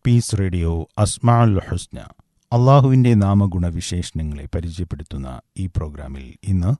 piece radio അസ്മാഉൽ ഹുസ്ന അള്ളാഹുവിൻ്റെ നാമഗുണവിശേഷണങ്ങളെ പരിചയപ്പെടുത്തുന്ന ഈ പ്രോഗ്രാമിൽ ഇന്ന്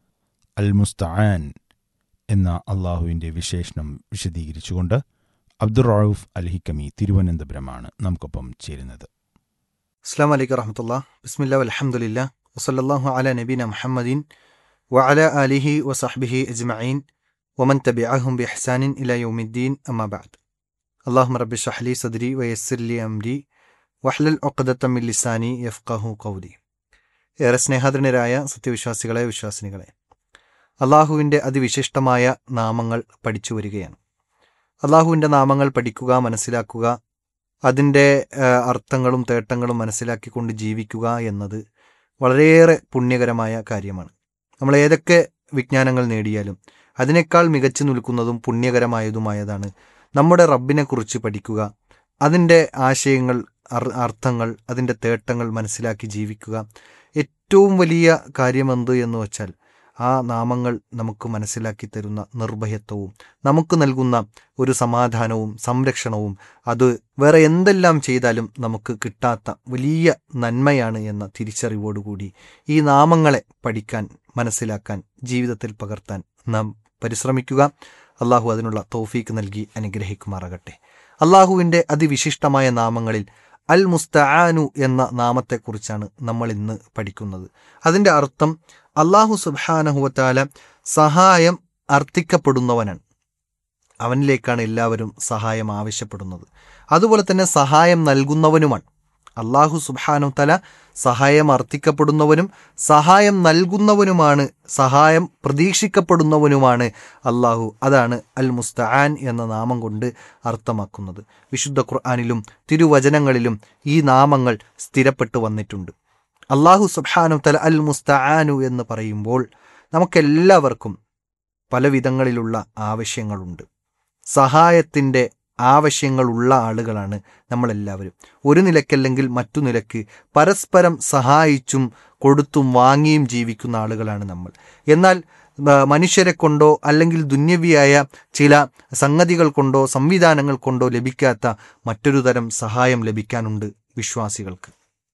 അൽ മുസ്തആൻ എന്ന അള്ളാഹുവിൻ്റെ വിശേഷണം വിശദീകരിച്ചുകൊണ്ട് അബ്ദുർ റൌഫ് അൽ ഹിക്കമി തിരുവനന്തപുരമാണ് നമുക്കൊപ്പം ചേരുന്നത് അസ്സാം വലൈക്കും വറഹമത്തുള്ള ബിസ്മില്ല അലഹമുല്ല വസല്ലാഹു അല നബീന മുഹമ്മദീൻ വഅല അലിഹി വസഹ്ബിഹി അജ്മഈൻ വമൻ തബിഅഹും ബിഹ്സാനിൻ ഇല യൗമിദ്ദീൻ അമ്മാ ബഅദ് അല്ലാഹുമ്മ റബ്ബി ഷഹ്ലി സദ്രി വയസ്സിർ ലി അംരി വഹ്ലൽ ഉഖ്ദത്തം മിൻ ലിസാനി യഫ്ഖഹു ഖൗലി ഏറെ സ്നേഹാദരനരായ സത്യവിശ്വാസികളെ വിശ്വാസിനികളെ അള്ളാഹുവിൻ്റെ അതിവിശിഷ്ടമായ നാമങ്ങൾ പഠിച്ചു വരികയാണ് അള്ളാഹുവിൻ്റെ നാമങ്ങൾ പഠിക്കുക മനസ്സിലാക്കുക അതിൻ്റെ ആ, അർത്ഥങ്ങളും തേട്ടങ്ങളും മനസ്സിലാക്കിക്കൊണ്ട് ജീവിക്കുക എന്നത് വളരെയേറെ പുണ്യകരമായ കാര്യമാണ് നമ്മൾ ഏതൊക്കെ വിജ്ഞാനങ്ങൾ നേടിയാലും അതിനേക്കാൾ മികച്ചു നിൽക്കുന്നതും പുണ്യകരമായതുമായതാണ് നമ്മുടെ റബ്ബിനെക്കുറിച്ച് പഠിക്കുക അതിൻ്റെ ആശയങ്ങൾ അർ- അർത്ഥങ്ങൾ അതിൻ്റെ തേട്ടങ്ങൾ മനസ്സിലാക്കി ജീവിക്കുക ഏറ്റവും വലിയ കാര്യമെന്ത് എന്ന് വച്ചാൽ ആ നാമങ്ങൾ നമുക്ക് മനസ്സിലാക്കി തരുന്ന നിർഭയത്വവും നമുക്ക് നൽകുന്ന ഒരു സമാധാനവും സംരക്ഷണവും അത് വേറെ എന്തെല്ലാം ചെയ്താലും നമുക്ക് കിട്ടാത്ത വലിയ നന്മയാണ് എന്ന തിരിച്ചറിവോടുകൂടി ഈ നാമങ്ങളെ പഠിക്കാൻ മനസ്സിലാക്കാൻ ജീവിതത്തിൽ പകർത്താൻ നാം പരിശ്രമിക്കുക അള്ളാഹു അതിനുള്ള തൗഫീക്ക് നൽകി അനുഗ്രഹിക്കുമാറാകട്ടെ അള്ളാഹുവിൻ്റെ അതിവിശിഷ്ടമായ നാമങ്ങളിൽ അൽ മുസ്തആനു എന്ന നാമത്തെക്കുറിച്ചാണ് നമ്മൾ ഇന്ന് പഠിക്കുന്നത് അതിൻ്റെ അർത്ഥം അള്ളാഹു സുബാനഹുവത്താല സഹായം അർത്ഥിക്കപ്പെടുന്നവനാണ് അവനിലേക്കാണ് എല്ലാവരും സഹായം ആവശ്യപ്പെടുന്നത് അതുപോലെ തന്നെ സഹായം നൽകുന്നവനുമാണ് അള്ളാഹു സുബാനു തല സഹായം അർത്ഥിക്കപ്പെടുന്നവനും സഹായം നൽകുന്നവനുമാണ് സഹായം പ്രതീക്ഷിക്കപ്പെടുന്നവനുമാണ് അള്ളാഹു അതാണ് അൽ മുസ്തആൻ എന്ന നാമം കൊണ്ട് അർത്ഥമാക്കുന്നത് വിശുദ്ധ ഖുർആാനിലും തിരുവചനങ്ങളിലും ഈ നാമങ്ങൾ സ്ഥിരപ്പെട്ടു വന്നിട്ടുണ്ട് അള്ളാഹു സുബാനു തല അൽ മുസ്തആനു എന്ന് പറയുമ്പോൾ നമുക്കെല്ലാവർക്കും പല വിധങ്ങളിലുള്ള ആവശ്യങ്ങളുണ്ട് സഹായത്തിൻ്റെ ആവശ്യങ്ങളുള്ള ആളുകളാണ് നമ്മളെല്ലാവരും ഒരു നിലക്കല്ലെങ്കിൽ മറ്റു നിലക്ക് പരസ്പരം സഹായിച്ചും കൊടുത്തും വാങ്ങിയും ജീവിക്കുന്ന ആളുകളാണ് നമ്മൾ എന്നാൽ ആ, മനുഷ്യരെ കൊണ്ടോ അല്ലെങ്കിൽ ദുന്യവിയായ ചില സംഗതികൾ കൊണ്ടോ സംവിധാനങ്ങൾ കൊണ്ടോ ലഭിക്കാത്ത മറ്റൊരു തരം സഹായം ലഭിക്കാനുണ്ട് വിശ്വാസികൾക്ക്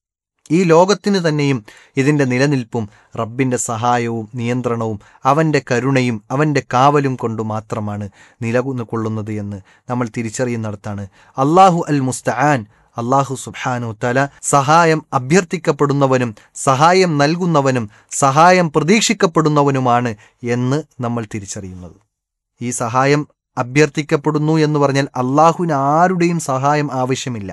ഈ ലോകത്തിന് തന്നെയും ഇതിൻ്റെ നിലനിൽപ്പും റബ്ബിൻ്റെ സഹായവും നിയന്ത്രണവും അവൻ്റെ കരുണയും അവൻ്റെ കാവലും കൊണ്ട് മാത്രമാണ് നിലകൊള്ളുന്നത് എന്ന് നമ്മൾ തിരിച്ചറിയുന്നിടത്താണ് അള്ളാഹു അൽ മുസ്തആൻ അള്ളാഹു സുബ്ഹാനു തല സഹായം അഭ്യർത്ഥിക്കപ്പെടുന്നവനും സഹായം നൽകുന്നവനും സഹായം പ്രതീക്ഷിക്കപ്പെടുന്നവനുമാണ് എന്ന് നമ്മൾ തിരിച്ചറിയുന്നത് ഈ സഹായം അഭ്യർത്ഥിക്കപ്പെടുന്നു എന്ന് പറഞ്ഞാൽ അള്ളാഹുവിന് ആരുടെയും സഹായം ആവശ്യമില്ല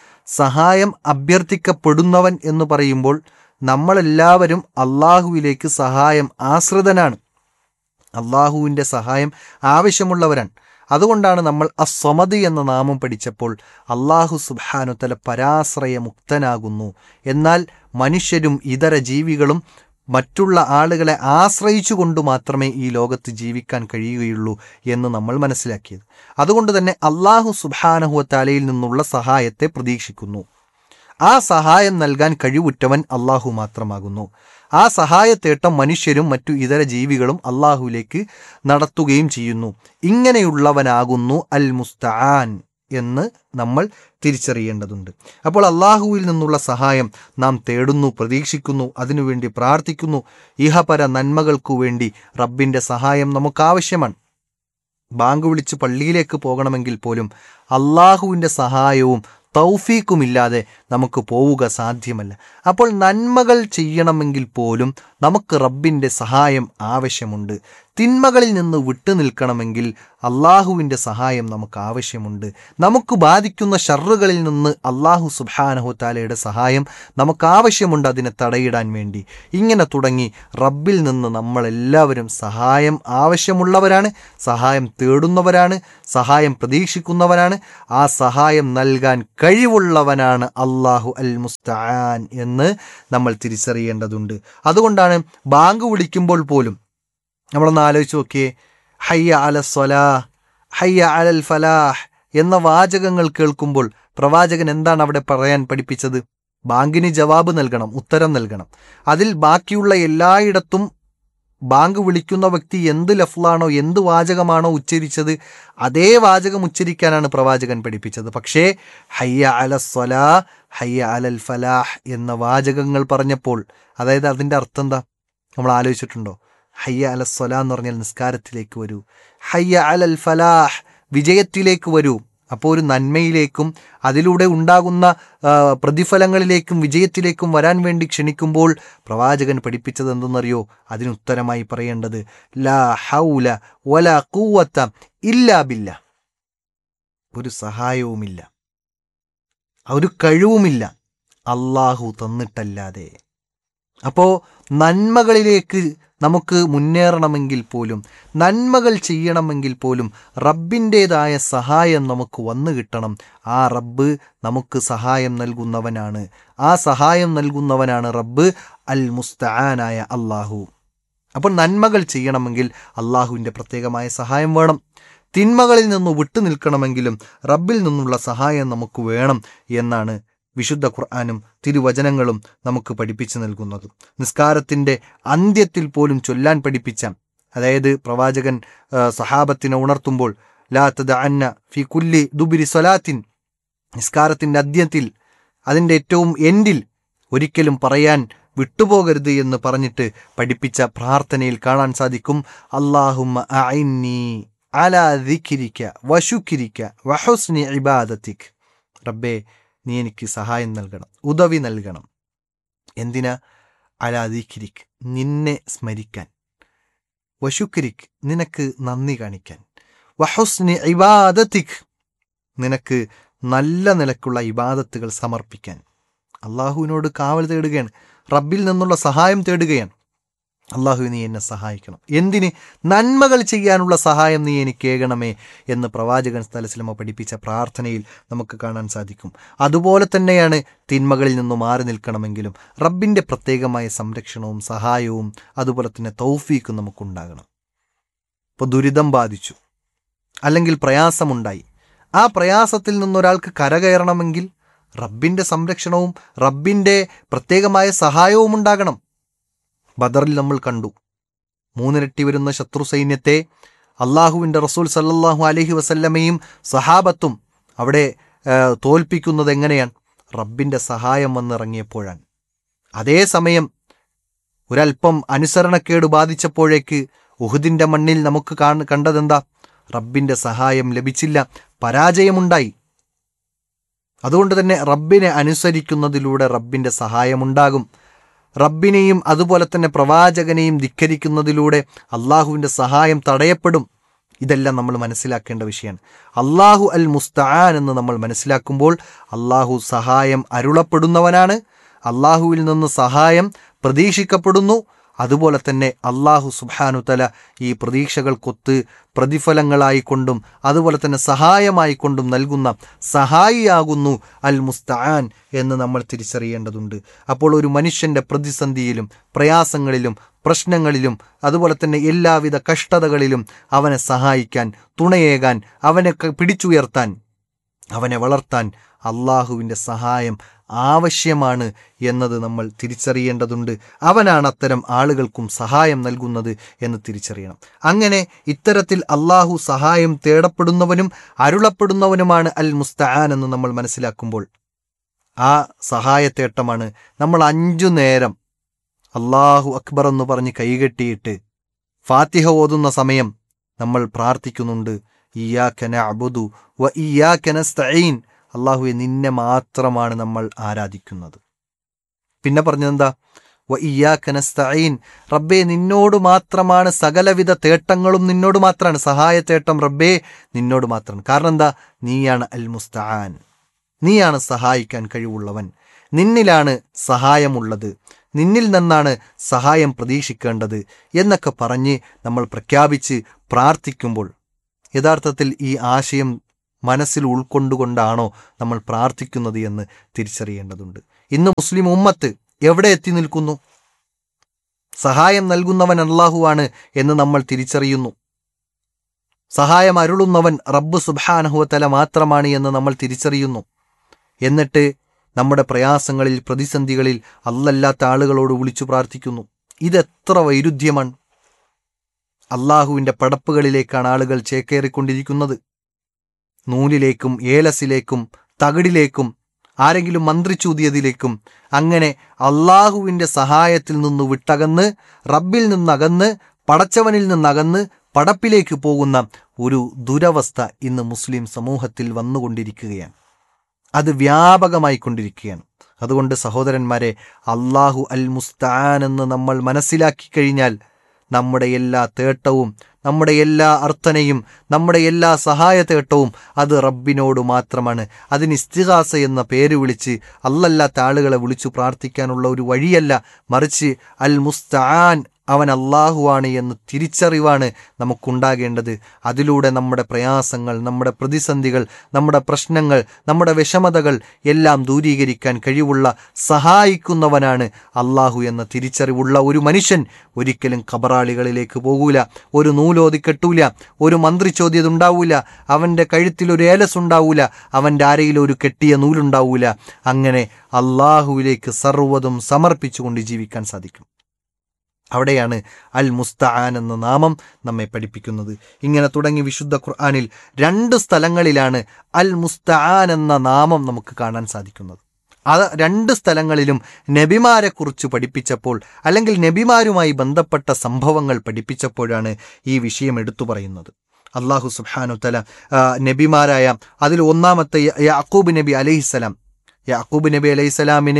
സഹായം അഭ്യർത്ഥിക്കപ്പെടുന്നവൻ എന്ന് പറയുമ്പോൾ നമ്മളെല്ലാവരും അള്ളാഹുവിലേക്ക് സഹായം ആശ്രിതനാണ് അള്ളാഹുവിൻ്റെ സഹായം ആവശ്യമുള്ളവരാണ് അതുകൊണ്ടാണ് നമ്മൾ അസ്വമതി എന്ന നാമം പഠിച്ചപ്പോൾ അള്ളാഹു സുബാനുത്തല പരാശ്രയമുക്തനാകുന്നു എന്നാൽ മനുഷ്യരും ഇതര ജീവികളും മറ്റുള്ള ആളുകളെ ആശ്രയിച്ചുകൊണ്ട് മാത്രമേ ഈ ലോകത്ത് ജീവിക്കാൻ കഴിയുകയുള്ളൂ എന്ന് നമ്മൾ മനസ്സിലാക്കിയത് അതുകൊണ്ട് തന്നെ അള്ളാഹു സുബാനഹുവത്താലയിൽ നിന്നുള്ള സഹായത്തെ പ്രതീക്ഷിക്കുന്നു ആ സഹായം നൽകാൻ കഴിവുറ്റവൻ അള്ളാഹു മാത്രമാകുന്നു ആ സഹായത്തേട്ടം മനുഷ്യരും മറ്റു ഇതര ജീവികളും അള്ളാഹുവിലേക്ക് നടത്തുകയും ചെയ്യുന്നു ഇങ്ങനെയുള്ളവനാകുന്നു അൽ മുസ്തആൻ എന്ന് നമ്മൾ തിരിച്ചറിയേണ്ടതുണ്ട് അപ്പോൾ അള്ളാഹുവിൽ നിന്നുള്ള സഹായം നാം തേടുന്നു പ്രതീക്ഷിക്കുന്നു അതിനുവേണ്ടി പ്രാർത്ഥിക്കുന്നു ഇഹപര നന്മകൾക്കു വേണ്ടി റബ്ബിൻ്റെ സഹായം നമുക്കാവശ്യമാണ് ബാങ്ക് വിളിച്ച് പള്ളിയിലേക്ക് പോകണമെങ്കിൽ പോലും അള്ളാഹുവിൻ്റെ സഹായവും തൗഫീക്കുമില്ലാതെ നമുക്ക് പോവുക സാധ്യമല്ല അപ്പോൾ നന്മകൾ ചെയ്യണമെങ്കിൽ പോലും നമുക്ക് റബ്ബിൻ്റെ സഹായം ആവശ്യമുണ്ട് തിന്മകളിൽ നിന്ന് വിട്ടു നിൽക്കണമെങ്കിൽ അള്ളാഹുവിൻ്റെ സഹായം നമുക്ക് ആവശ്യമുണ്ട് നമുക്ക് ബാധിക്കുന്ന ഷർറുകളിൽ നിന്ന് അള്ളാഹു സുബാനഹു താലയുടെ സഹായം നമുക്ക് ആവശ്യമുണ്ട് അതിനെ തടയിടാൻ വേണ്ടി ഇങ്ങനെ തുടങ്ങി റബ്ബിൽ നിന്ന് നമ്മളെല്ലാവരും സഹായം ആവശ്യമുള്ളവരാണ് സഹായം തേടുന്നവരാണ് സഹായം പ്രതീക്ഷിക്കുന്നവരാണ് ആ സഹായം നൽകാൻ കഴിവുള്ളവനാണ് അള്ളാഹു അൽ മുസ്തആൻ എന്ന് നമ്മൾ തിരിച്ചറിയേണ്ടതുണ്ട് അതുകൊണ്ടാണ് ബാങ്ക് വിളിക്കുമ്പോൾ പോലും നമ്മളൊന്ന് ആലോചിച്ച് നോക്കിയേ ഹയ്യ അല സ്വലാ ഹയ്യ അലൽ ഫലാഹ് എന്ന വാചകങ്ങൾ കേൾക്കുമ്പോൾ പ്രവാചകൻ എന്താണ് അവിടെ പറയാൻ പഠിപ്പിച്ചത് ബാങ്കിന് ജവാബ് നൽകണം ഉത്തരം നൽകണം അതിൽ ബാക്കിയുള്ള എല്ലായിടത്തും ബാങ്ക് വിളിക്കുന്ന വ്യക്തി എന്ത് ലഫ്ലാണോ എന്ത് വാചകമാണോ ഉച്ചരിച്ചത് അതേ വാചകം ഉച്ചരിക്കാനാണ് പ്രവാചകൻ പഠിപ്പിച്ചത് പക്ഷേ ഹയ്യ അല സ്വലാ ഹയ്യ അലൽ ഫലാഹ് എന്ന വാചകങ്ങൾ പറഞ്ഞപ്പോൾ അതായത് അതിൻ്റെ അർത്ഥം എന്താ നമ്മൾ ആലോചിച്ചിട്ടുണ്ടോ ഹയ്യ അല സ്വലാ എന്ന് പറഞ്ഞാൽ നിസ്കാരത്തിലേക്ക് വരൂ ഹയ്യ അലൽ ഫലാഹ് വിജയത്തിലേക്ക് വരൂ അപ്പോൾ ഒരു നന്മയിലേക്കും അതിലൂടെ ഉണ്ടാകുന്ന ആ, പ്രതിഫലങ്ങളിലേക്കും വിജയത്തിലേക്കും വരാൻ വേണ്ടി ക്ഷണിക്കുമ്പോൾ പ്രവാചകൻ പഠിപ്പിച്ചത് എന്തെന്നറിയോ അതിനുത്തരമായി പറയേണ്ടത് ലാ ഹൗല വല കൂവത്ത ഇല്ലാ ബില്ല ഒരു സഹായവുമില്ല ഒരു കഴിവുമില്ല അള്ളാഹു തന്നിട്ടല്ലാതെ അപ്പോൾ നന്മകളിലേക്ക് നമുക്ക് മുന്നേറണമെങ്കിൽ പോലും നന്മകൾ ചെയ്യണമെങ്കിൽ പോലും റബ്ബിൻ്റേതായ സഹായം നമുക്ക് വന്നു കിട്ടണം ആ റബ്ബ് നമുക്ക് സഹായം നൽകുന്നവനാണ് ആ സഹായം നൽകുന്നവനാണ് റബ്ബ് അൽ മുസ്തആനായ അള്ളാഹു അപ്പോൾ നന്മകൾ ചെയ്യണമെങ്കിൽ അള്ളാഹുവിൻ്റെ പ്രത്യേകമായ സഹായം വേണം തിന്മകളിൽ നിന്ന് വിട്ടു നിൽക്കണമെങ്കിലും റബ്ബിൽ നിന്നുള്ള സഹായം നമുക്ക് വേണം എന്നാണ് വിശുദ്ധ ഖുർആാനും തിരുവചനങ്ങളും നമുക്ക് പഠിപ്പിച്ചു നൽകുന്നത് നിസ്കാരത്തിൻ്റെ അന്ത്യത്തിൽ പോലും ചൊല്ലാൻ പഠിപ്പിച്ച അതായത് പ്രവാചകൻ ആ, സഹാബത്തിനെ ഉണർത്തുമ്പോൾ ലാ തദ അന്ന ഫി കുല്ലി ദുബിരി സ്വലാത്തിൻ നിസ്കാരത്തിൻ്റെ അന്ത്യത്തിൽ അതിൻ്റെ ഏറ്റവും എൻഡിൽ ഒരിക്കലും പറയാൻ വിട്ടുപോകരുത് എന്ന് പറഞ്ഞിട്ട് പഠിപ്പിച്ച പ്രാർത്ഥനയിൽ കാണാൻ സാധിക്കും അള്ളാഹുമ്മ അഇന്നി അലാ ദിക്രിക വശുക്കിരിക്ക വഹുസ്നി ഇബാദത്തിക് റബ്ബേ നീ എനിക്ക് സഹായം നൽകണം ഉദവി നൽകണം എന്തിനാ അലാ ദിക്രിക് നിന്നെ സ്മരിക്കാൻ വശുക്രിക് നിനക്ക് നന്ദി കാണിക്കാൻ വഹുസ്നി ഇബാദത്തിക് നിനക്ക് നല്ല നിലക്കുള്ള ഇബാദത്തുകൾ സമർപ്പിക്കാൻ അള്ളാഹുവിനോട് കാവൽ തേടുകയാണ് റബ്ബിൽ നിന്നുള്ള സഹായം തേടുകയാണ് അള്ളാഹു നീ എന്നെ സഹായിക്കണം എന്തിന് നന്മകൾ ചെയ്യാനുള്ള സഹായം നീ എനിക്ക് ഏകണമേ എന്ന് പ്രവാചകൻ സ്ഥലസിലമ പഠിപ്പിച്ച പ്രാർത്ഥനയിൽ നമുക്ക് കാണാൻ സാധിക്കും അതുപോലെ തന്നെയാണ് തിന്മകളിൽ നിന്ന് മാറി നിൽക്കണമെങ്കിലും റബ്ബിൻ്റെ പ്രത്യേകമായ സംരക്ഷണവും സഹായവും അതുപോലെ തന്നെ തൗഫീക്കും നമുക്കുണ്ടാകണം ഇപ്പോൾ ദുരിതം ബാധിച്ചു അല്ലെങ്കിൽ പ്രയാസമുണ്ടായി ആ പ്രയാസത്തിൽ നിന്നൊരാൾക്ക് കരകയറണമെങ്കിൽ റബ്ബിൻ്റെ സംരക്ഷണവും റബ്ബിൻ്റെ പ്രത്യേകമായ സഹായവും ഉണ്ടാകണം ബദറിൽ നമ്മൾ കണ്ടു മൂന്നിരട്ടി വരുന്ന ശത്രു സൈന്യത്തെ അള്ളാഹുവിൻ്റെ റസൂൽ സല്ലല്ലാഹു അലൈഹി വസല്ലമയും സഹാബത്തും അവിടെ ആ, തോൽപ്പിക്കുന്നത് എങ്ങനെയാണ് റബ്ബിൻ്റെ സഹായം വന്നിറങ്ങിയപ്പോഴാണ് അതേസമയം ഒരല്പം അനുസരണക്കേട് ബാധിച്ചപ്പോഴേക്ക് ഉഹുദിൻ്റെ മണ്ണിൽ നമുക്ക് കാണ കണ്ടതെന്താ റബ്ബിൻ്റെ സഹായം ലഭിച്ചില്ല പരാജയമുണ്ടായി അതുകൊണ്ട് തന്നെ റബ്ബിനെ അനുസരിക്കുന്നതിലൂടെ റബ്ബിൻ്റെ സഹായമുണ്ടാകും റബ്ബിനെയും അതുപോലെ തന്നെ പ്രവാചകനെയും ധിക്കരിക്കുന്നതിലൂടെ അള്ളാഹുവിൻ്റെ സഹായം തടയപ്പെടും ഇതെല്ലാം നമ്മൾ മനസ്സിലാക്കേണ്ട വിഷയമാണ് അള്ളാഹു അൽ മുസ്തആൻ എന്ന് നമ്മൾ മനസ്സിലാക്കുമ്പോൾ അള്ളാഹു സഹായം അരുളപ്പെടുന്നവനാണ് അള്ളാഹുവിൽ നിന്ന് സഹായം പ്രതീക്ഷിക്കപ്പെടുന്നു അതുപോലെ തന്നെ അള്ളാഹു സുബാനു തല ഈ പ്രതീക്ഷകൾക്കൊത്ത് പ്രതിഫലങ്ങളായിക്കൊണ്ടും അതുപോലെ തന്നെ സഹായമായിക്കൊണ്ടും നൽകുന്ന സഹായിയാകുന്നു അൽ മുസ്തആൻ എന്ന് നമ്മൾ തിരിച്ചറിയേണ്ടതുണ്ട് അപ്പോൾ ഒരു മനുഷ്യൻ്റെ പ്രതിസന്ധിയിലും പ്രയാസങ്ങളിലും പ്രശ്നങ്ങളിലും അതുപോലെ തന്നെ എല്ലാവിധ കഷ്ടതകളിലും അവനെ സഹായിക്കാൻ തുണയേകാൻ അവനെ ക- പിടിച്ചുയർത്താൻ അവനെ വളർത്താൻ അള്ളാഹുവിൻ്റെ സഹായം ആവശ്യമാണ് എന്നത് നമ്മൾ തിരിച്ചറിയേണ്ടതുണ്ട് അവനാണ് അത്തരം ആളുകൾക്കും സഹായം നൽകുന്നത് എന്ന് തിരിച്ചറിയണം അങ്ങനെ ഇത്തരത്തിൽ അള്ളാഹു സഹായം തേടപ്പെടുന്നവനും അരുളപ്പെടുന്നവനുമാണ് അൽ മുസ്തആൻ എന്ന് നമ്മൾ മനസ്സിലാക്കുമ്പോൾ ആ സഹായത്തേട്ടമാണ് നമ്മൾ അഞ്ചു നേരം അള്ളാഹു അക്ബർ എന്ന് പറഞ്ഞ് കൈകെട്ടിയിട്ട് ഫാത്തിഹ ഓതുന്ന സമയം നമ്മൾ പ്രാർത്ഥിക്കുന്നുണ്ട് ഇയാക്കന അബുദു വ ഇയാക്കന സ്തഈൻ അള്ളാഹുവെ നിന്നെ മാത്രമാണ് നമ്മൾ ആരാധിക്കുന്നത് പിന്നെ പറഞ്ഞതെന്താ വ ഇയാക്കന സ്തഈൻ റബ്ബേ നിന്നോട് മാത്രമാണ് സകലവിധ തേട്ടങ്ങളും നിന്നോട് മാത്രമാണ് സഹായത്തേട്ടം റബ്ബേ നിന്നോട് മാത്രമാണ് കാരണം എന്താ നീയാണ് അൽ മുസ്തആൻ നീയാണ് സഹായിക്കാൻ കഴിവുള്ളവൻ നിന്നിലാണ് സഹായമുള്ളത് നിന്നിൽ നിന്നാണ് സഹായം പ്രതീക്ഷിക്കേണ്ടത് എന്നൊക്കെ പറഞ്ഞ് നമ്മൾ പ്രഖ്യാപിച്ച് പ്രാർത്ഥിക്കുമ്പോൾ യഥാർത്ഥത്തിൽ ഈ ആശയം മനസ്സിൽ ഉൾക്കൊണ്ടുകൊണ്ടാണോ നമ്മൾ പ്രാർത്ഥിക്കുന്നത് എന്ന് തിരിച്ചറിയേണ്ടതുണ്ട് ഇന്ന് മുസ്ലിം ഉമ്മത്ത് എവിടെ എത്തി നിൽക്കുന്നു സഹായം നൽകുന്നവൻ അള്ളാഹുവാണ് എന്ന് നമ്മൾ തിരിച്ചറിയുന്നു സഹായം അരുളുന്നവൻ റബ്ബ് സുബാനഹുവത്തല മാത്രമാണ് എന്ന് നമ്മൾ തിരിച്ചറിയുന്നു എന്നിട്ട് നമ്മുടെ പ്രയാസങ്ങളിൽ പ്രതിസന്ധികളിൽ അല്ലല്ലാത്ത ആളുകളോട് വിളിച്ചു പ്രാർത്ഥിക്കുന്നു ഇതെത്ര വൈരുദ്ധ്യമാണ് അള്ളാഹുവിൻ്റെ പടപ്പുകളിലേക്കാണ് ആളുകൾ ചേക്കേറിക്കൊണ്ടിരിക്കുന്നത് നൂലിലേക്കും ഏലസിലേക്കും തകിടിലേക്കും ആരെങ്കിലും മന്ത്രിച്ചൂതിയതിലേക്കും അങ്ങനെ അള്ളാഹുവിൻ്റെ സഹായത്തിൽ നിന്ന് വിട്ടകന്ന് റബ്ബിൽ നിന്നകന്ന് പടച്ചവനിൽ നിന്നകന്ന് പടപ്പിലേക്ക് പോകുന്ന ഒരു ദുരവസ്ഥ ഇന്ന് മുസ്ലിം സമൂഹത്തിൽ വന്നുകൊണ്ടിരിക്കുകയാണ് അത് വ്യാപകമായി കൊണ്ടിരിക്കുകയാണ് അതുകൊണ്ട് സഹോദരന്മാരെ അള്ളാഹു അൽ മുസ്താൻ എന്ന് നമ്മൾ മനസ്സിലാക്കി കഴിഞ്ഞാൽ നമ്മുടെ എല്ലാ തേട്ടവും നമ്മുടെ എല്ലാ അർത്ഥനയും നമ്മുടെ എല്ലാ സഹായ തേട്ടവും അത് റബ്ബിനോട് മാത്രമാണ് അതിന് ഇസ്തിഹാസ എന്ന പേര് വിളിച്ച് അല്ലല്ലാത്ത ആളുകളെ വിളിച്ചു പ്രാർത്ഥിക്കാനുള്ള ഒരു വഴിയല്ല മറിച്ച് അൽ മുസ്താൻ അവൻ അള്ളാഹുവാണ് എന്ന് തിരിച്ചറിവാണ് നമുക്കുണ്ടാകേണ്ടത് അതിലൂടെ നമ്മുടെ പ്രയാസങ്ങൾ നമ്മുടെ പ്രതിസന്ധികൾ നമ്മുടെ പ്രശ്നങ്ങൾ നമ്മുടെ വിഷമതകൾ എല്ലാം ദൂരീകരിക്കാൻ കഴിവുള്ള സഹായിക്കുന്നവനാണ് അള്ളാഹു എന്ന തിരിച്ചറിവുള്ള ഒരു മനുഷ്യൻ ഒരിക്കലും കബറാളികളിലേക്ക് പോകൂല ഒരു നൂലോതി കെട്ടൂല ഒരു മന്ത്രി ചോദ്യത് ഉണ്ടാവൂല അവൻ്റെ കഴുത്തിൽ ഒരു ഏലസ് ഉണ്ടാവൂല അവൻ്റെ അരയിൽ ഒരു കെട്ടിയ നൂലുണ്ടാവൂല അങ്ങനെ അള്ളാഹുവിലേക്ക് സർവ്വതും സമർപ്പിച്ചുകൊണ്ട് ജീവിക്കാൻ സാധിക്കും അവിടെയാണ് അൽ മുസ്തആൻ എന്ന നാമം നമ്മെ പഠിപ്പിക്കുന്നത് ഇങ്ങനെ തുടങ്ങി വിശുദ്ധ ഖുർആാനിൽ രണ്ട് സ്ഥലങ്ങളിലാണ് അൽ മുസ്തആൻ എന്ന നാമം നമുക്ക് കാണാൻ സാധിക്കുന്നത് അത് രണ്ട് സ്ഥലങ്ങളിലും നബിമാരെക്കുറിച്ച് പഠിപ്പിച്ചപ്പോൾ അല്ലെങ്കിൽ നബിമാരുമായി ബന്ധപ്പെട്ട സംഭവങ്ങൾ പഠിപ്പിച്ചപ്പോഴാണ് ഈ വിഷയം എടുത്തു പറയുന്നത് അള്ളാഹു സുബ്ഹാനു തല നബിമാരായ അതിൽ ഒന്നാമത്തെ യാക്കൂബ് നബി അലൈഹിസ്സലാം യാക്കൂബ് നബി അലൈഹിസ്സലാമിന്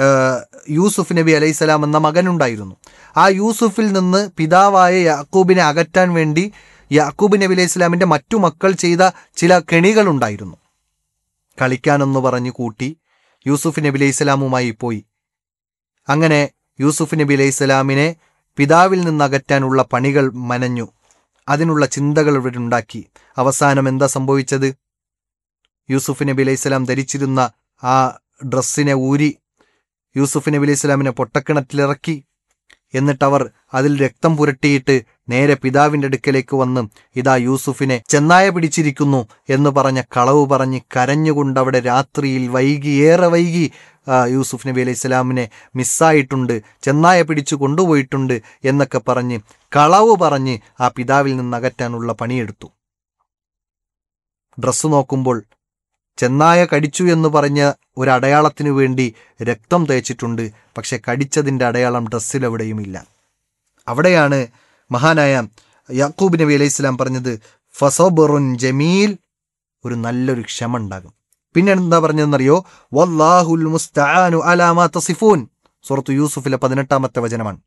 യൂസുഫ് നബി അലൈഹിസ്സലാം എന്ന മകനുണ്ടായിരുന്നു ആ യൂസുഫിൽ നിന്ന് പിതാവായ യാക്കൂബിനെ അകറ്റാൻ വേണ്ടി യാക്കൂബ് നബി അലൈഹി സ്വലാമിൻ്റെ മറ്റു മക്കൾ ചെയ്ത ചില കെണികളുണ്ടായിരുന്നു കളിക്കാനെന്ന് പറഞ്ഞ് കൂട്ടി യൂസുഫ് നബി അലൈഹി സ്വലാമുമായി പോയി അങ്ങനെ യൂസുഫ് നബി അലൈഹി സ്വലാമിനെ പിതാവിൽ നിന്ന് അകറ്റാനുള്ള പണികൾ മനഞ്ഞു അതിനുള്ള ചിന്തകൾ ഇവരുണ്ടാക്കി അവസാനം എന്താ സംഭവിച്ചത് യൂസുഫ് നബി അലൈഹി സ്വലാം ധരിച്ചിരുന്ന ആ ഡ്രസ്സിനെ ഊരി യൂസുഫ് നബി അലൈഹി സ്വലാമിനെ പൊട്ടക്കിണറ്റിലിറക്കി എന്നിട്ടവർ അതിൽ രക്തം പുരട്ടിയിട്ട് നേരെ പിതാവിൻ്റെ അടുക്കലേക്ക് വന്ന് ഇതാ യൂസുഫിനെ ചെന്നായ പിടിച്ചിരിക്കുന്നു എന്ന് പറഞ്ഞ കളവ് പറഞ്ഞ് കരഞ്ഞുകൊണ്ട് അവിടെ രാത്രിയിൽ വൈകി ഏറെ വൈകി യൂസുഫ് നബി അലൈഹി സ്വലാമിനെ മിസ്സായിട്ടുണ്ട് ചെന്നായ പിടിച്ചു കൊണ്ടുപോയിട്ടുണ്ട് എന്നൊക്കെ പറഞ്ഞ് കളവ് പറഞ്ഞ് ആ പിതാവിൽ നിന്ന് അകറ്റാനുള്ള പണിയെടുത്തു ഡ്രസ്സ് നോക്കുമ്പോൾ ചെന്നായ കടിച്ചു എന്ന് പറഞ്ഞ ഒരു അടയാളത്തിനു വേണ്ടി രക്തം തേച്ചിട്ടുണ്ട് പക്ഷെ കടിച്ചതിൻ്റെ അടയാളം ഡ്രസ്സിലെവിടെയുമില്ല അവിടെയാണ് മഹാനായ യാക്കൂബ് നബി അലൈഹി സ്വലാം പറഞ്ഞത് ഫസോബറുൻ ജമീൽ ഒരു നല്ലൊരു ക്ഷമ ഉണ്ടാകും പിന്നെ എന്താ പറഞ്ഞതെന്നറിയോ വല്ലാഹുൽ മുസ്തആനു അലാമാ തസിഫൂൻ സൂറത്ത് യൂസുഫിലെ പതിനെട്ടാമത്തെ വചനമാണ്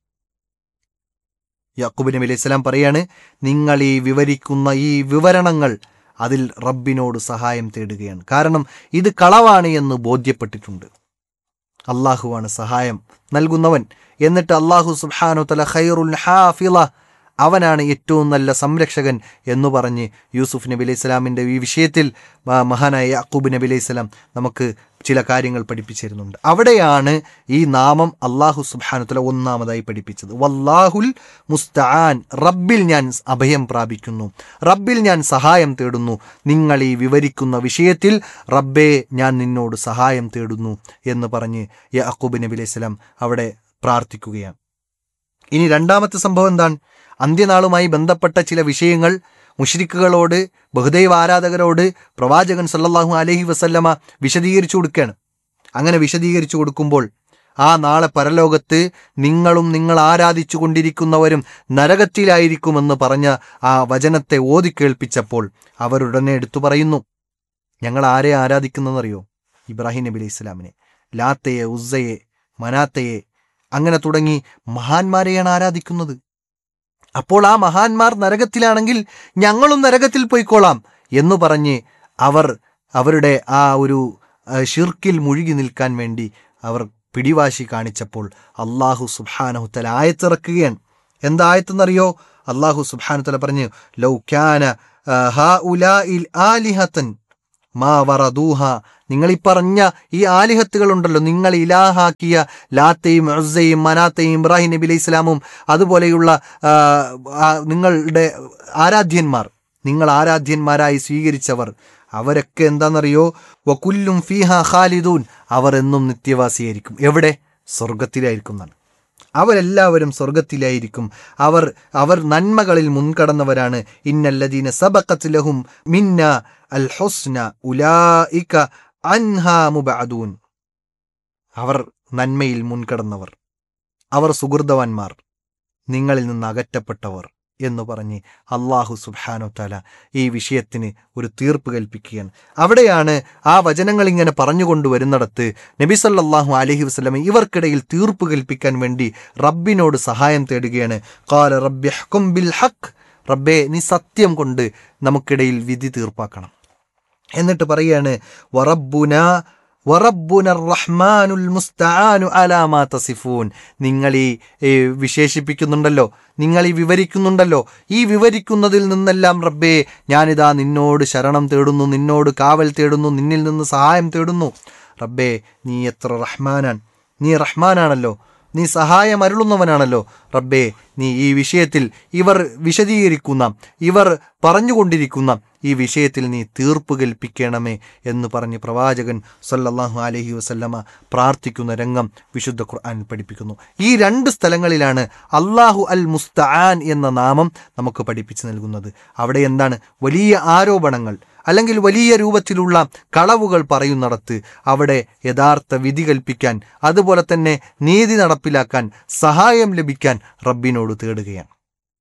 യാക്കൂബ് നബി അലൈഹി സ്വലാം പറയാണ് നിങ്ങൾ ഈ വിവരിക്കുന്ന ഈ വിവരണങ്ങൾ അതിൽ റബ്ബിനോട് സഹായം തേടുകയാണ് കാരണം ഇത് കളവാണ് എന്ന് ബോധ്യപ്പെട്ടിട്ടുണ്ട് അള്ളാഹുവാണ് സഹായം നൽകുന്നവൻ എന്നിട്ട് അള്ളാഹു സുബ്ഹാനു തല ഖൈറുൽ ഹാഫിള അവനാണ് ഏറ്റവും നല്ല സംരക്ഷകൻ എന്ന് പറഞ്ഞ് യൂസുഫ് നബി അലൈഹി സ്വലാമിൻ്റെ ഈ വിഷയത്തിൽ മഹാനായ യാക്കൂബ് നബി അലൈഹി സ്വലാം നമുക്ക് ചില കാര്യങ്ങൾ പഠിപ്പിച്ചു തരുന്നുണ്ട് അവിടെയാണ് ഈ നാമം അള്ളാഹു സുബാനുത്തല ഒന്നാമതായി പഠിപ്പിച്ചത് വല്ലാഹുൽ മുസ്തആൻ റബ്ബിൽ ഞാൻ അഭയം പ്രാപിക്കുന്നു റബ്ബിൽ ഞാൻ സഹായം തേടുന്നു നിങ്ങൾ ഈ വിവരിക്കുന്ന വിഷയത്തിൽ റബ്ബേ ഞാൻ നിന്നോട് സഹായം തേടുന്നു എന്ന് പറഞ്ഞ് യാക്കൂബ് നബി അലൈഹി സ്വലാം അവിടെ പ്രാർത്ഥിക്കുകയാണ് ഇനി രണ്ടാമത്തെ സംഭവം എന്താണ് അന്ത്യനാളുമായി ബന്ധപ്പെട്ട ചില വിഷയങ്ങൾ മുഷ്രിക്കുകളോട് ബഹുദൈവ ആരാധകരോട് പ്രവാചകൻ സല്ലല്ലാഹു അലൈഹി വസല്ലമ വിശദീകരിച്ചു കൊടുക്കുകയാണ് അങ്ങനെ വിശദീകരിച്ചു കൊടുക്കുമ്പോൾ ആ നാളെ പരലോകത്ത് നിങ്ങളും നിങ്ങൾ ആരാധിച്ചു കൊണ്ടിരിക്കുന്നവരും നരകത്തിലായിരിക്കുമെന്ന് പറഞ്ഞ ആ വചനത്തെ ഓതി കേൾപ്പിച്ചപ്പോൾ അവരുടനെ എടുത്തു പറയുന്നു ഞങ്ങൾ ആരെ ആരാധിക്കുന്നതെന്നറിയോ ഇബ്രാഹിം നബി അലൈഹി ഇസ്ലാമിനെ ലാത്തയെ ഉസ്സയെ മനാത്തയെ അങ്ങനെ തുടങ്ങി മഹാന്മാരെയാണ് ആരാധിക്കുന്നത് അപ്പോൾ ആ മഹാന്മാർ നരകത്തിലാണെങ്കിൽ ഞങ്ങളും നരകത്തിൽ പോയിക്കോളാം എന്ന് പറഞ്ഞ് അവർ അവരുടെ ആ ഒരു ഷിർക്കിൽ മുഴുകി നിൽക്കാൻ വേണ്ടി അവർ പിടിവാശി കാണിച്ചപ്പോൾ അള്ളാഹു സുബാനഹുത്തല ആയത്തിറക്കുകയാണ് എന്താ ആയത്തെന്നറിയോ അള്ളാഹു സുബാനുത്തല പറഞ്ഞു ലൗക്യാന ആലിഹത്തൻ മാ വറദൂഹ നിങ്ങൾ ഈ പറഞ്ഞ ഈ ആലിഹത്തുകൾ ഉണ്ടല്ലോ നിങ്ങൾ ഇലാഹാക്കിയ ലാത്തയും അസയും മനാത്തയും ഇബ്രാഹിം നബി അലൈഹി ഇസ്ലാമും അതുപോലെയുള്ള നിങ്ങളുടെ ആരാധ്യന്മാർ നിങ്ങൾ ആരാധ്യന്മാരായി സ്വീകരിച്ചവർ അവരൊക്കെ എന്താണെന്നറിയോ വക്കുല്ലും ഫീഹ ഖാലിദൂൻ അവർ എന്നും നിത്യവാസിയായിരിക്കും എവിടെ സ്വർഗത്തിലായിരിക്കും എന്നാണ് അവരെല്ലാവരും സ്വർഗത്തിലായിരിക്കും അവർ അവർ നന്മകളിൽ മുൻകടന്നവരാണ് ഇന്നല്ലദീന സബഖത്ത് ലഹും മിന്ന അൽ ഹുസ്ന ഉലായിക അൻഹാ മുബഅദൂൻ അവർ നന്മയിൽ മുൻകടന്നവർ അവർ സുഹൃതവാന്മാർ നിങ്ങളിൽ നിന്ന് അകറ്റപ്പെട്ടവർ എന്ന് പറഞ്ഞ് അള്ളാഹു സുബ്ഹാനോ തല ഈ വിഷയത്തിന് ഒരു തീർപ്പ് കൽപ്പിക്കുകയാണ് അവിടെയാണ് ആ വചനങ്ങൾ ഇങ്ങനെ പറഞ്ഞുകൊണ്ടുവരുന്നിടത്ത് നബി സല്ലല്ലാഹു അലൈഹി വസല്ലം ഇവർക്കിടയിൽ തീർപ്പ് കൽപ്പിക്കാൻ വേണ്ടി റബ്ബിനോട് സഹായം തേടുകയാണ് കാല റബ്ബിഹ്കും ബിൽ ഹഖ് റബ്ബേ നീ സത്യം കൊണ്ട് നമുക്കിടയിൽ വിധി തീർപ്പാക്കണം എന്നിട്ട് പറയാണ് വറബ്ബുന വറബ്ബുന റഹ്മാനുൽ മുസ്തആനു അലാ മാ തസിഫൂൻ നിങ്ങൾ ഈ ഈ വിശേഷിപ്പിക്കുന്നുണ്ടല്ലോ നിങ്ങൾ ഈ വിവരിക്കുന്നുണ്ടല്ലോ ഈ വിവരിക്കുന്നതിൽ നിന്നെല്ലാം റബ്ബേ ഞാനിതാ നിന്നോട് ശരണം തേടുന്നു നിന്നോട് കാവൽ തേടുന്നു നിന്നിൽ നിന്ന് സഹായം തേടുന്നു റബ്ബേ നീ എത്ര റഹ്മാനാൻ നീ റഹ്മാനാണല്ലോ നീ സഹായം അരുളുന്നവനാണല്ലോ റബ്ബേ നീ ഈ വിഷയത്തിൽ ഇവർ വിശദീകരിക്കുന്ന ഇവർ പറഞ്ഞുകൊണ്ടിരിക്കുന്ന ഈ വിഷയത്തിൽ നീ തീർപ്പ് കൽപ്പിക്കണമേ എന്ന് പറഞ്ഞ് പ്രവാചകൻ സല്ലല്ലാഹു അലൈഹി വസല്ലമ പ്രാർത്ഥിക്കുന്ന രംഗം വിശുദ്ധ ഖുർആൻ പഠിപ്പിക്കുന്നു ഈ രണ്ട് സ്ഥലങ്ങളിലാണ് അള്ളാഹു അൽ മുസ്തആൻ എന്ന നാമം നമുക്ക് പഠിപ്പിച്ചു നൽകുന്നത് അവിടെ എന്താണ് വലിയ ആരോപണങ്ങൾ അല്ലെങ്കിൽ വലിയ രൂപത്തിലുള്ള കളവുകൾ പറയുന്നിടത്ത് അവിടെ യഥാർത്ഥ വിധി കൽപ്പിക്കാൻ അതുപോലെ തന്നെ നീതി നടപ്പിലാക്കാൻ സഹായം ലഭിക്കാൻ റബ്ബിനോട് തേടുകയാണ്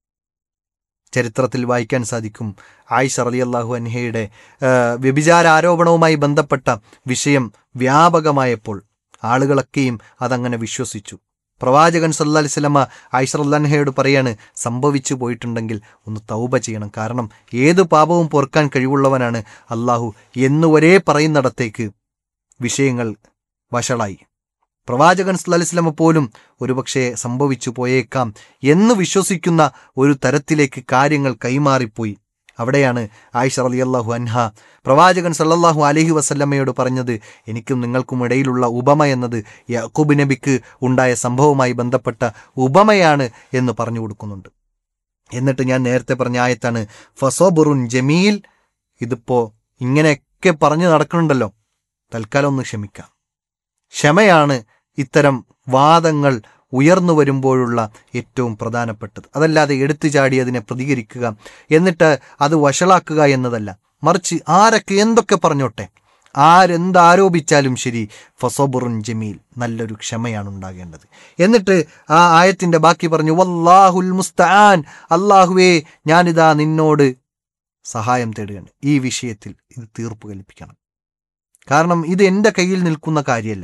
ചരിത്രത്തിൽ വായിക്കാൻ സാധിക്കും ആയിഷ റളിയല്ലാഹു അൻഹയുടെ ആ, വ്യഭിചാര ആരോപണവുമായി ബന്ധപ്പെട്ട വിഷയം വ്യാപകമായപ്പോൾ ആളുകളൊക്കെയും അതങ്ങനെ വിശ്വസിച്ചു പ്രവാചകൻ സല്ലാ അലിസ്ലമ ആയിഷ റല്ലാൻഹയോട് പറയാണ് സംഭവിച്ചു പോയിട്ടുണ്ടെങ്കിൽ ഒന്ന് തൗബ ചെയ്യണം കാരണം ഏത് പാപവും പൊറുക്കാൻ കഴിവുള്ളവനാണ് അള്ളാഹു എന്നുവരെ പറയുന്നിടത്തേക്ക് വിഷയങ്ങൾ വഷളായി പ്രവാചകൻ സല്ലാസ്ലമ പോലും ഒരുപക്ഷെ സംഭവിച്ചു പോയേക്കാം എന്ന് വിശ്വസിക്കുന്ന ഒരു തരത്തിലേക്ക് കാര്യങ്ങൾ കൈമാറിപ്പോയി അവിടെയാണ് ആയിഷ റളിയല്ലാഹു അൻഹ പ്രവാചകൻ സല്ലല്ലാഹു അലൈഹി വസല്ലമ്മയോട് പറഞ്ഞത് എനിക്കും നിങ്ങൾക്കും ഇടയിലുള്ള ഉപമ എന്നത് യാക്കൂബ് നബിക്ക് ഉണ്ടായ സംഭവവുമായി ബന്ധപ്പെട്ട ഉപമയാണ് എന്ന് പറഞ്ഞു കൊടുക്കുന്നുണ്ട് എന്നിട്ട് ഞാൻ നേരത്തെ പറഞ്ഞ ആയത്താണ് ഫസോബുറുൻ ജമീൽ ഇതിപ്പോ ഇങ്ങനെയൊക്കെ പറഞ്ഞു നടക്കുന്നുണ്ടല്ലോ തൽക്കാലം ഒന്ന് ക്ഷമിക്കാം ക്ഷമയാണ് ഇത്തരം വാദങ്ങൾ ഉയർന്നു വരുമ്പോഴുള്ള ഏറ്റവും പ്രധാനപ്പെട്ടത് അതല്ലാതെ എടുത്തു ചാടി അതിനെ പ്രതികരിക്കുക എന്നിട്ട് അത് വഷളാക്കുക എന്നതല്ല മറിച്ച് ആരൊക്കെ എന്തൊക്കെ പറഞ്ഞോട്ടെ ആരെന്താരോപിച്ചാലും ശരി ഫസോബുറുൻ ജമീൽ നല്ലൊരു ക്ഷമയാണ് ഉണ്ടാകേണ്ടത് എന്നിട്ട് ആ ആയത്തിന്റെ ബാക്കി പറഞ്ഞു വല്ലാഹുൽ മുസ്തആൻ അള്ളാഹുവേ ഞാനിതാ നിന്നോട് സഹായം തേടുകയാണ് ഈ വിഷയത്തിൽ ഇത് തീർപ്പ് കൽപ്പിക്കണം കാരണം ഇത് എൻ്റെ കയ്യിൽ നിൽക്കുന്ന കാര്യമല്ല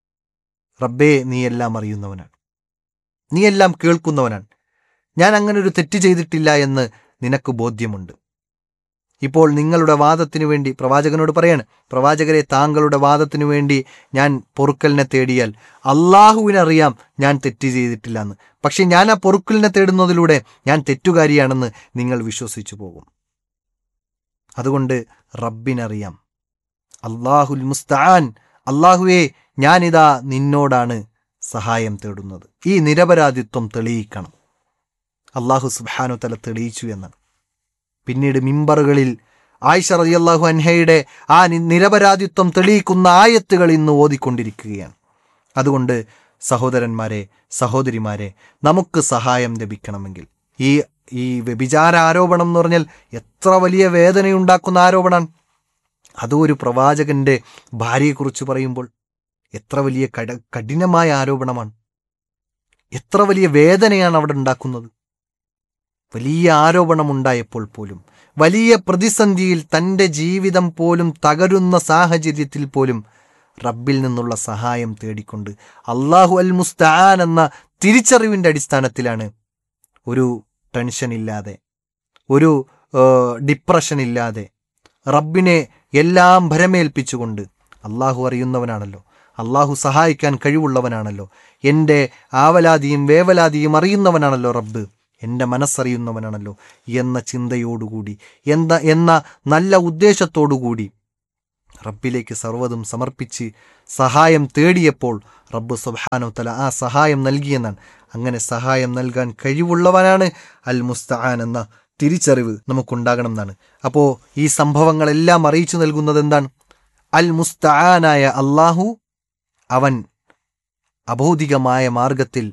റബ്ബേ നീ എല്ലാം അറിയുന്നവനാണ് നീ എല്ലാം കേൾക്കുന്നവനാണ് ഞാൻ അങ്ങനെ ഒരു തെറ്റ് ചെയ്തിട്ടില്ല എന്ന് നിനക്ക് ബോധ്യമുണ്ട് ഇപ്പോൾ നിങ്ങളുടെ വാദത്തിനു വേണ്ടി പ്രവാചകനോട് പറയാണ് പ്രവാചകരെ താങ്കളുടെ വാദത്തിനു വേണ്ടി ഞാൻ പൊറുക്കലിനെ തേടിയാൽ അള്ളാഹുവിനറിയാം ഞാൻ തെറ്റ് ചെയ്തിട്ടില്ല എന്ന് പക്ഷെ ഞാൻ ആ പൊറുക്കലിനെ തേടുന്നതിലൂടെ ഞാൻ തെറ്റുകാരിയാണെന്ന് നിങ്ങൾ വിശ്വസിച്ചു പോകും അതുകൊണ്ട് റബ്ബിനറിയാം അള്ളാഹുൽ മുസ്തആൻ അള്ളാഹുവേ ഞാനിതാ നിന്നോടാണ് സഹായം തേടുന്നത് ഈ നിരപരാധിത്വം തെളിയിക്കണം അള്ളാഹു സുബാനു തല തെളിയിച്ചു എന്നാണ് പിന്നീട് മിമ്പറുകളിൽ ആയിഷ റളിയല്ലാഹു അൻഹയുടെ ആ നി- നിരപരാധിത്വം തെളിയിക്കുന്ന ആയത്തുകൾ ഇന്ന് ഓതിക്കൊണ്ടിരിക്കുകയാണ് അതുകൊണ്ട് സഹോദരന്മാരെ സഹോദരിമാരെ നമുക്ക് സഹായം ലഭിക്കണമെങ്കിൽ ഈ ഈ വ്യഭിചാര ആരോപണം എന്ന് പറഞ്ഞാൽ എത്ര വലിയ വേദനയുണ്ടാക്കുന്ന ആരോപണമാണ് അതും ഒരു പ്രവാചകന്റെ ഭാര്യയെക്കുറിച്ച് പറയുമ്പോൾ എത്ര വലിയ കട കഠിനമായ ആരോപണമാണ് എത്ര വലിയ വേദനയാണ് അവിടെ ഉണ്ടാക്കുന്നത് വലിയ ആരോപണമുണ്ടായപ്പോൾ പോലും വലിയ പ്രതിസന്ധിയിൽ തൻ്റെ ജീവിതം പോലും തകരുന്ന സാഹചര്യത്തിൽ പോലും റബ്ബിൽ നിന്നുള്ള സഹായം തേടിക്കൊണ്ട് അള്ളാഹു അൽ മുസ്താൻ എന്ന തിരിച്ചറിവിൻ്റെ അടിസ്ഥാനത്തിലാണ് ഒരു ടെൻഷൻ ഇല്ലാതെ ഒരു ഡിപ്രഷൻ ഇല്ലാതെ റബ്ബിനെ എല്ലാം ഭരമേൽപ്പിച്ചുകൊണ്ട് അള്ളാഹു അറിയുന്നവനാണല്ലോ അള്ളാഹു സഹായിക്കാൻ കഴിവുള്ളവനാണല്ലോ എൻ്റെ ആവലാതിയും വേവലാതിയും അറിയുന്നവനാണല്ലോ റബ്ബ് എൻ്റെ മനസ്സറിയുന്നവനാണല്ലോ എന്ന ചിന്തയോടുകൂടി എന്ന എന്ന നല്ല ഉദ്ദേശത്തോടുകൂടി റബ്ബിലേക്ക് സർവ്വതും സമർപ്പിച്ച് സഹായം തേടിയപ്പോൾ റബ്ബ് സുബ്ഹാനു തല ആ സഹായം നൽകിയെന്നാണ് അങ്ങനെ സഹായം നൽകാൻ കഴിവുള്ളവനാണ് അൽ മുസ്തആൻ എന്ന തിരിച്ചറിവ് നമുക്കുണ്ടാകണം എന്നാണ് അപ്പോൾ ഈ സംഭവങ്ങളെല്ലാം അറിയിച്ചു നൽകുന്നത് എന്താണ് അൽ മുസ്തആനായ അള്ളാഹു അവൻ അഭൗതികമായ മാർഗത്തിൽ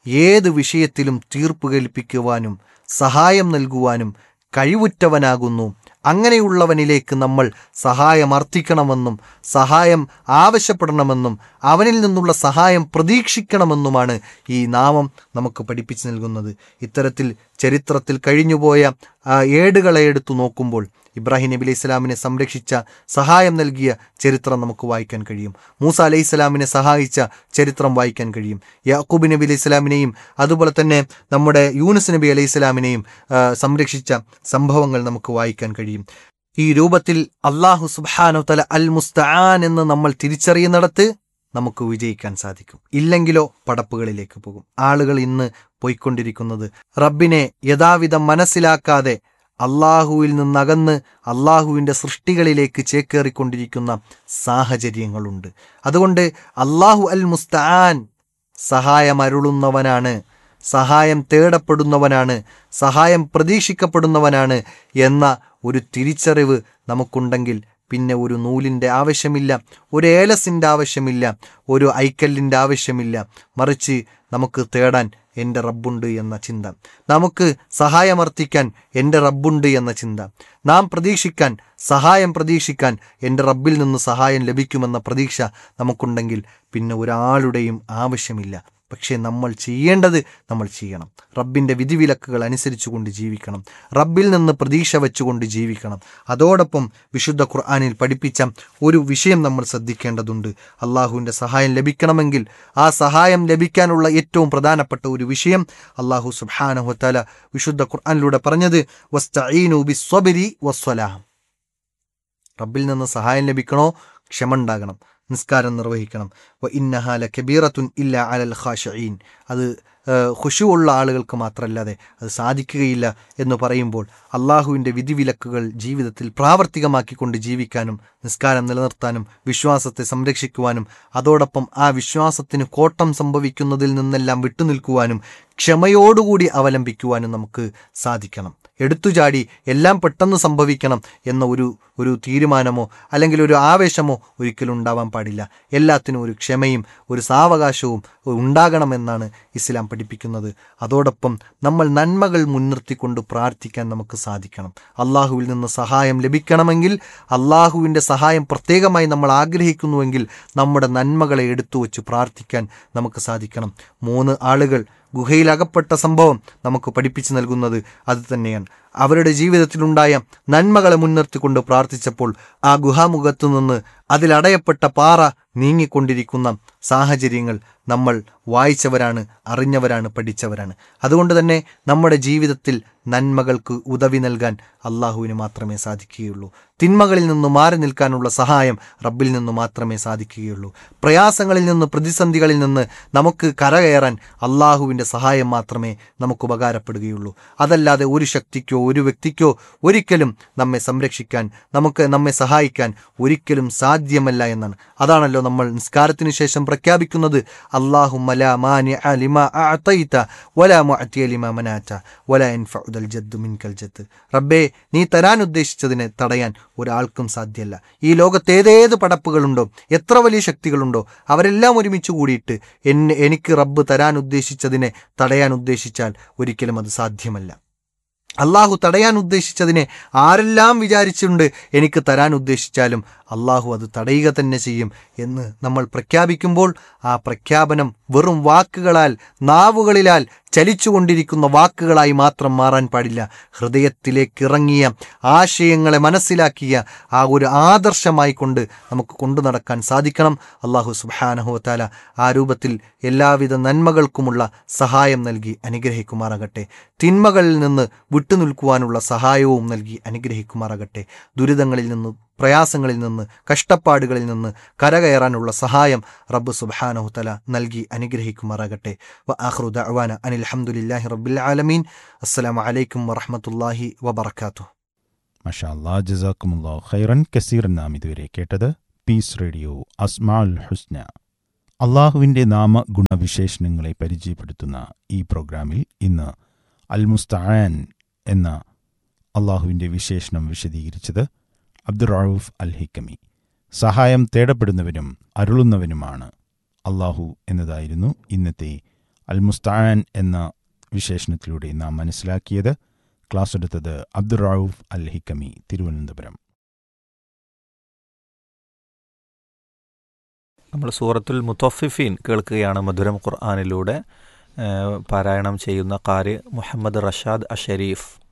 ഏത് വിഷയത്തിലും തീർപ്പ് കൽപ്പിക്കുവാനും സഹായം നൽകുവാനും കഴിവുറ്റവനാകുന്നു അങ്ങനെയുള്ളവനിലേക്ക് നമ്മൾ സഹായം അർത്ഥിക്കണമെന്നും സഹായം ആവശ്യപ്പെടണമെന്നും അവനിൽ നിന്നുള്ള സഹായം പ്രതീക്ഷിക്കണമെന്നുമാണ് ഈ നാമം നമുക്ക് പഠിപ്പിച്ചു നൽകുന്നത് ഇത്തരത്തിൽ ചരിത്രത്തിൽ കഴിഞ്ഞുപോയ ആ, ഏടുകളെ എടുത്തു നോക്കുമ്പോൾ ഇബ്രാഹിം നബി അലൈഹി സ്വലാമിനെ സംരക്ഷിച്ച സഹായം നൽകിയ ചരിത്രം നമുക്ക് വായിക്കാൻ കഴിയും മൂസ അലൈഹി സ്വലാമിനെ സഹായിച്ച ചരിത്രം വായിക്കാൻ കഴിയും യാക്കൂബ് നബി അലൈഹി സ്വലാമിനെയും അതുപോലെ തന്നെ നമ്മുടെ യൂനുസ് നബി അലൈഹി സ്വലാമിനെയും ആ, സംരക്ഷിച്ച സംഭവങ്ങൾ നമുക്ക് വായിക്കാൻ കഴിയും ഈ രൂപത്തിൽ അള്ളാഹു സുബ്ഹാനു തല അൽ മുസ്തആൻ എന്ന് നമ്മൾ തിരിച്ചറിയുന്നിടത്ത് നമുക്ക് വിജയിക്കാൻ സാധിക്കും ഇല്ലെങ്കിലോ പടപ്പുകളിലേക്ക് പോകും ആളുകൾ ഇന്ന് പോയിക്കൊണ്ടിരിക്കുന്നത് റബ്ബിനെ യഥാവിധം മനസ്സിലാക്കാതെ അള്ളാഹുവിൽ നിന്നകന്ന് അള്ളാഹുവിൻ്റെ സൃഷ്ടികളിലേക്ക് ചേക്കേറിക്കൊണ്ടിരിക്കുന്ന സാഹചര്യങ്ങളുണ്ട് അതുകൊണ്ട് അള്ളാഹു അൽ മുസ്തആൻ സഹായം അരുളുന്നവനാണ് സഹായം തേടപ്പെടുന്നവനാണ് സഹായം പ്രതീക്ഷിക്കപ്പെടുന്നവനാണ് എന്ന ഒരു തിരിച്ചറിവ് നമുക്കുണ്ടെങ്കിൽ പിന്നെ ഒരു നൂലിൻ്റെ ആവശ്യമില്ല ഒരു ഏലസിൻ്റെ ആവശ്യമില്ല ഒരു ഐക്കല്ലിൻ്റെ ആവശ്യമില്ല മറിച്ച് നമുക്ക് തേടാൻ എൻ്റെ റബ്ബുണ്ട് എന്ന ചിന്ത നമുക്ക് സഹായമർത്ഥിക്കാൻ എൻ്റെ റബ്ബുണ്ട് എന്ന ചിന്ത നാം പ്രതീക്ഷിക്കാൻ സഹായം പ്രതീക്ഷിക്കാൻ എൻ്റെ റബ്ബിൽ നിന്ന് സഹായം ലഭിക്കുമെന്ന പ്രതീക്ഷ നമുക്കുണ്ടെങ്കിൽ പിന്നെ ഒരാളുടെയും ആവശ്യമില്ല പക്ഷേ നമ്മൾ ചെയ്യേണ്ടത് നമ്മൾ ചെയ്യണം റബ്ബിൻ്റെ വിധിവിലക്കുകൾ അനുസരിച്ചുകൊണ്ട് ജീവിക്കണം റബ്ബിൽ നിന്ന് പ്രതീക്ഷ വെച്ചുകൊണ്ട് ജീവിക്കണം അതോടൊപ്പം വിശുദ്ധ ഖുർആാനിൽ പഠിപ്പിച്ച ഒരു വിഷയം നമ്മൾ ശ്രദ്ധിക്കേണ്ടതുണ്ട് അള്ളാഹുവിൻ്റെ സഹായം ലഭിക്കണമെങ്കിൽ ആ സഹായം ലഭിക്കാനുള്ള ഏറ്റവും പ്രധാനപ്പെട്ട ഒരു വിഷയം അള്ളാഹു സുബാനഹുത്താല വിശുദ്ധ ഖുർആാനിലൂടെ പറഞ്ഞത് വസ്തഈനു ബിസ്വബരി വസ്വലാഹം റബ്ബിൽ നിന്ന് സഹായം ലഭിക്കണോ ക്ഷമ ഉണ്ടാകണം നിസ്കാരം നിർവഹിക്കണം വ ഇന്നഹാല കബീറത്തുൻ ഇല്ല അലൽ ഖാഷഈൻ അത് ഖുഷു ഉള്ള ആളുകൾക്ക് മാത്രമല്ലാതെ അത് സാധിക്കുകയില്ല എന്ന് പറയുമ്പോൾ അള്ളാഹുവിൻ്റെ വിധിവിലക്കുകൾ ജീവിതത്തിൽ പ്രാവർത്തികമാക്കിക്കൊണ്ട് ജീവിക്കാനും നിസ്കാരം നിലനിർത്താനും വിശ്വാസത്തെ സംരക്ഷിക്കുവാനും അതോടൊപ്പം ആ വിശ്വാസത്തിന് കോട്ടം സംഭവിക്കുന്നതിൽ നിന്നെല്ലാം വിട്ടുനിൽക്കുവാനും ക്ഷമയോടുകൂടി അവലംബിക്കുവാനും നമുക്ക് സാധിക്കണം എടുത്തുചാടി എല്ലാം പെട്ടെന്ന് സംഭവിക്കണം എന്ന ഒരു ഒരു തീരുമാനമോ അല്ലെങ്കിൽ ഒരു ആവേശമോ ഒരിക്കലും ഉണ്ടാവാൻ പാടില്ല എല്ലാത്തിനും ഒരു ക്ഷമയും ഒരു സാവകാശവും ഉണ്ടാകണമെന്നാണ് ഇസ്ലാം പഠിപ്പിക്കുന്നത് അതോടൊപ്പം നമ്മൾ നന്മകൾ മുൻനിർത്തിക്കൊണ്ട് പ്രാർത്ഥിക്കാൻ നമുക്ക് സാധിക്കണം അള്ളാഹുവിൽ നിന്ന് സഹായം ലഭിക്കണമെങ്കിൽ അള്ളാഹുവിൻ്റെ സഹായം പ്രത്യേകമായി നമ്മൾ ആഗ്രഹിക്കുന്നുവെങ്കിൽ നമ്മുടെ നന്മകളെ എടുത്തു വച്ച് പ്രാർത്ഥിക്കാൻ നമുക്ക് സാധിക്കണം മൂന്ന് ആളുകൾ ഗുഹയിൽ അകപ്പെട്ട സംഭവം നമുക്ക് പഠിപ്പിച്ചു നൽകുന്നത് അത് തന്നെയാണ് അവരുടെ ജീവിതത്തിലുണ്ടായ നന്മകളെ മുൻനിർത്തിക്കൊണ്ട് പ്രാർത്ഥിച്ചപ്പോൾ ആ ഗുഹാമുഖത്തു നിന്ന് അതിലടയപ്പെട്ട പാറ നീങ്ങിക്കൊണ്ടിരിക്കുന്ന സാഹചര്യങ്ങൾ നമ്മൾ വായിച്ചവരാണ് അറിഞ്ഞവരാണ് പഠിച്ചവരാണ് അതുകൊണ്ട് തന്നെ നമ്മുടെ ജീവിതത്തിൽ നന്മകൾക്ക് ഉദവി നൽകാൻ അള്ളാഹുവിന് മാത്രമേ സാധിക്കുകയുള്ളൂ തിന്മകളിൽ നിന്ന് മാറി നിൽക്കാനുള്ള സഹായം റബ്ബിൽ നിന്ന് മാത്രമേ സാധിക്കുകയുള്ളൂ പ്രയാസങ്ങളിൽ നിന്ന് പ്രതിസന്ധികളിൽ നിന്ന് നമുക്ക് കരകയറാൻ അള്ളാഹുവിൻ്റെ സഹായം മാത്രമേ നമുക്ക് ഉപകാരപ്പെടുകയുള്ളൂ അതല്ലാതെ ഒരു ശക്തിക്കോ ഒരു വ്യക്തിക്കോ ഒരിക്കലും നമ്മെ സംരക്ഷിക്കാൻ നമുക്ക് നമ്മെ സഹായിക്കാൻ ഒരിക്കലും സാധ്യമല്ല എന്നാണ് അതാണല്ലോ നമ്മൾ നിസ്കാരത്തിന് ശേഷം പ്രഖ്യാപിക്കുന്നത് അള്ളാഹു മല മാനി അലിമ അഅതൈത വലാ മുഅതിയ ലിമാ മനാത വലാ യൻഫഉദൽ ജദ്ദു മിൻകൽ ജദ്ദ് റബ്ബേ നീ തരാൻ ഉദ്ദേശിച്ചതിനെ തടയാൻ ഒരാൾക്കും സാധ്യമല്ല ഈ ലോകത്ത് ഏതേത് പടപ്പുകളുണ്ടോ എത്ര വലിയ ശക്തികളുണ്ടോ അവരെല്ലാം ഒരുമിച്ച് കൂടിയിട്ട് എന്നെ എനിക്ക് റബ്ബ് തരാൻ ഉദ്ദേശിച്ചതിനെ തടയാൻ ഉദ്ദേശിച്ചാൽ ഒരിക്കലും അത് സാധ്യമല്ല അള്ളാഹു തടയാൻ ഉദ്ദേശിച്ചതിനെ ആരെല്ലാം വിചാരിച്ചുണ്ട് എനിക്ക് തരാൻ ഉദ്ദേശിച്ചാലും അള്ളാഹു അത് തടയുക തന്നെ ചെയ്യും എന്ന് നമ്മൾ പ്രഖ്യാപിക്കുമ്പോൾ ആ പ്രഖ്യാപനം വെറും വാക്കുകളാൽ നാവുകളിലാൽ ചലിച്ചുകൊണ്ടിരിക്കുന്ന വാക്കുകളായി മാത്രം മാറാൻ പാടില്ല ഹൃദയത്തിലേക്ക് ഇറങ്ങിയ ആശയങ്ങളെ മനസ്സിലാക്കിയ ആ ഒരു ആദർശമായി കൊണ്ട് നമുക്ക് കൊണ്ടു നടക്കാൻ സാധിക്കണം അള്ളാഹു സുബാനഹുത്താല ആ രൂപത്തിൽ എല്ലാവിധ നന്മകൾക്കുമുള്ള സഹായം നൽകി അനുഗ്രഹിക്കുമാറാകട്ടെ തിന്മകളിൽ നിന്ന് വിട്ടുനിൽക്കുവാനുള്ള സഹായവും നൽകി അനുഗ്രഹിക്കുമാറാകട്ടെ ദുരിതങ്ങളിൽ നിന്ന് പ്രയാസങ്ങളിൽ നിന്ന് കഷ്ടപ്പാടുകളിൽ നിന്ന് കരകയറാനുള്ള സഹായം റബ്ബ് സുബാനഹുത്തല നൽകി അനുഗ്രഹിക്കുമാറാകട്ടെ വ ആഹ്റു ദഅവാന അനിൽ അൽഹംദുലില്ലാഹി റബ്ബിൽ ആലമീൻ അസ്സലാമു അലൈക്കും വറഹ്മത്തുള്ളാഹി വബറകാതുഹു മഷാ അല്ലാ ജസാക്കുമുല്ലാ ഖൈറൻ കസീറൻ നാം ഇതുവരെ കേട്ടത് പീസ് റേഡിയോ അസ്മാൽ ഹുസ്ന അള്ളാഹുവിൻ്റെ നാമ ഗുണവിശേഷണങ്ങളെ പരിചയപ്പെടുത്തുന്ന ഈ പ്രോഗ്രാമിൽ ഇന്ന് അൽ മുസ്തആൻ എന്ന അള്ളാഹുവിൻ്റെ വിശേഷണം വിശദീകരിച്ചത് അബ്ദുറൌഫ് അൽ ഹിക്കമി സഹായം തേടപ്പെടുന്നവനും അരുളുന്നവനുമാണ് അള്ളാഹു എന്നതായിരുന്നു ഇന്നത്തെ അൽ മുസ്താൻ എന്ന വിശേഷണത്തിലൂടെ നാം മനസ്സിലാക്കിയത് ക്ലാസ് എടുത്തത് അബ്ദുൾ റൌഫ് അൽ ഹിക്കമി തിരുവനന്തപുരം നമ്മൾ സൂറത്തുൽ മുത്തഫിഫീൻ കേൾക്കുകയാണ് മധുരം ഖുർആാനിലൂടെ പാരായണം ചെയ്യുന്ന കാര് മുഹമ്മദ് റഷാദ് അഷരീഫ്